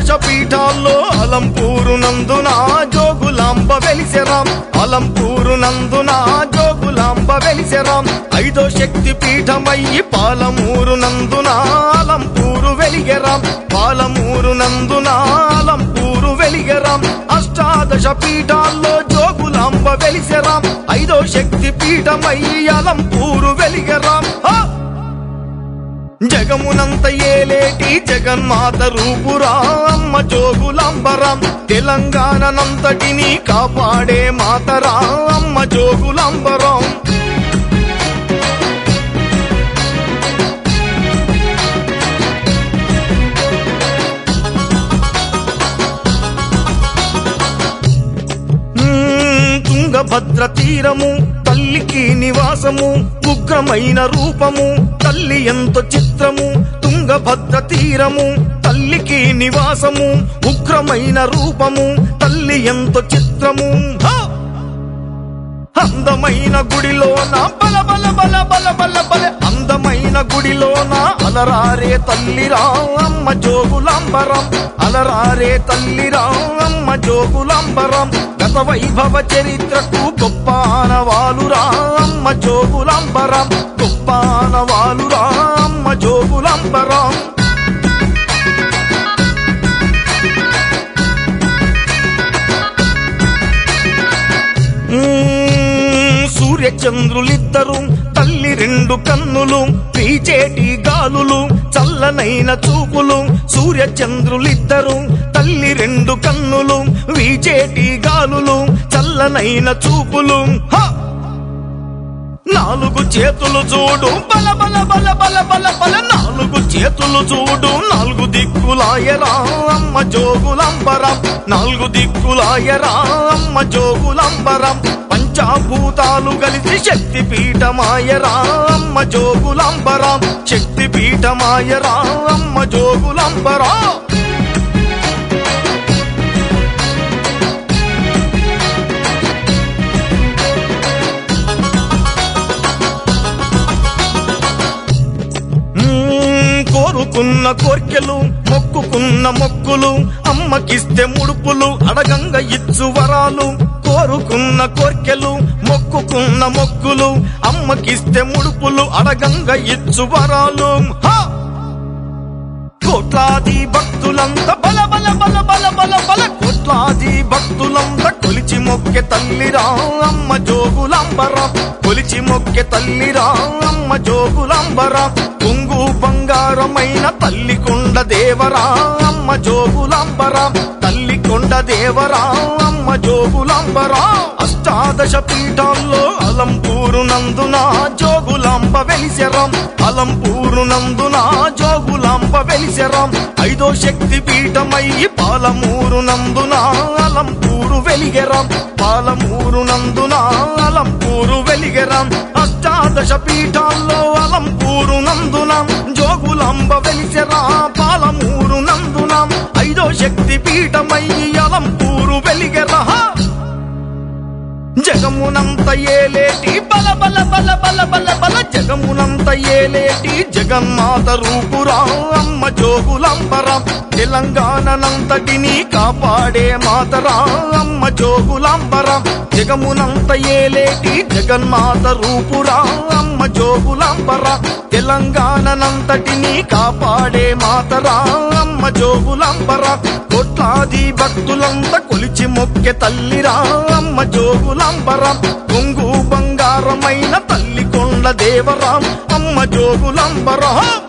అష్టాదశ పీఠాల్లో అలంపూరు నందున జోగులాంబ వెలిసెరాం అలంపూరు నందున జోగులాంబ వెలిసెరాం ఐదో శక్తి పీఠమయ్యి పాలమూరు నందున అలంపూరు వెలిగెరాం పాలమూరు నందున అలంపూరు వెలిగెరాం అష్టాదశ పీఠాల్లో జోగులాంబ వెలిసెరాం ఐదో శక్తి పీఠమయ్యి అలంపూరు వెలిగెరాం హా! జగమునంత ఏలేటి జగన్మాత రూపురా అమ్మ జోగులాంబరం తెలంగాణనంతటిని కాపాడే మాతరా అమ్మ జోగులాంబరం మ్మ్, తుంగభద్ర తీరము తల్లికి నివాసము ఉగ్రమైన రూపము తల్లి ఎంతో చిత్రము తుంగభద్ర తీరము తల్లికి నివాసము ఉగ్రమైన రూపము తల్లి ఎంతో చిత్రము హా! అందమైన గుడిలోన బల బల బల బల బల బల అందమైన గుడిలోన అలరారే తల్లిరా అమ్మ జోగులాంబరం అలరారే తల్లిరా అమ్మ జోగులాంబరం గత వైభవ చరిత్రకు గొప్ప ఆనవాలురా అమ్మ జోగులాంబరం గొప్ప ఆనవాలురా అమ్మ జోగులాంబరం మ్మ్, సూర్యచంద్రులిద్దరు తల్లి రెండు కన్నులు పీచేటి గాలులు చల్లనైన చూపులు సూర్యచంద్రులిద్దరు తల్లి రెండు కన్నులు వీచేటి గాలులు చల్లనైన చూపులు హ! నాలుగు చేతులు చూడు బల బల బల బల బల బల నాలుగు చేతులు చూడు నాలుగు దిక్కులాయరా అమ్మ జోగులంబరం నాలుగు దిక్కులాయరా అమ్మ జోగులంబరం పంచాభూతాలు కలిసి శక్తి పీఠమాయరా అమ్మ జోగులంబరం శక్తి పీఠమాయరా అమ్మ జోగులంబరా మ్మ్, కోరుకున్న కోర్కెలు మొక్కుకున్న మొక్కులు అమ్మకిస్తే ముడుపులు అడగంగ ఇచ్చు వరాలు కోరుకున్న కోర్కెలు మొక్కుకున్న మొక్కులు అమ్మకిస్తే ముడుపులు అడగంగ ఇచ్చు వరాలు హా! కోట్లాది భక్తులంత బల బల బల బల బల బల కోట్లాది భక్తులంత కొలిచి మొక్కె తల్లిరా అమ్మ జోగులాంబరం కొలిచి మొక్కె తల్లిరా అమ్మ జోగులాంబరం కొంగు బంగారమైన తల్లి కొండ దేవరా అమ్మ జోగులాంబరం తల్లి కొండ దేవరా అమ్మ జోగులాంబరా అష్టాదశ పీఠాల్లో అలంపూరు నందున జోగులాంబ వెలిసెరం అలంపూరు నందున జోగులాంబ వెలిసెరం ఐదో శక్తి పీఠమయ్యి పాలమూరు నందున అలంపూరు వెలిగెరం పాలమూరు నందున అలంపూరు వెలిగెరం అష్టాదశ పీఠాల్లో అలంపూరు నందున జోగులాంబ వెలిసెరా పాలమూరు నందున ఐదో శక్తి పీఠమయ్యి అలంపూరు వెలిగెరా జగమునంత ఏలేటి బల బల బల బల బల బల జగమునంత ఏలేటి జగన్మాత రూపురా అమ్మ జోగులాంబరం తెలంగాణనంతటిని కాపాడే మాతరా అమ్మ జోగులాంబరం జగమునంత ఏలేటి జగన్మాత రూపురా అమ్మ జోగులాంబరం తెలంగాణనంతటిని కాపాడే మాతరా అమ్మ జోగులాంబరం కోట్లాది భక్తులంత కొలిచి మొక్కె తల్లిరా అమ్మ జోగులాంబరం కొంగు బంగారమైన తల్లి కొండ దేవరాం అమ్మ జోగులాంబరం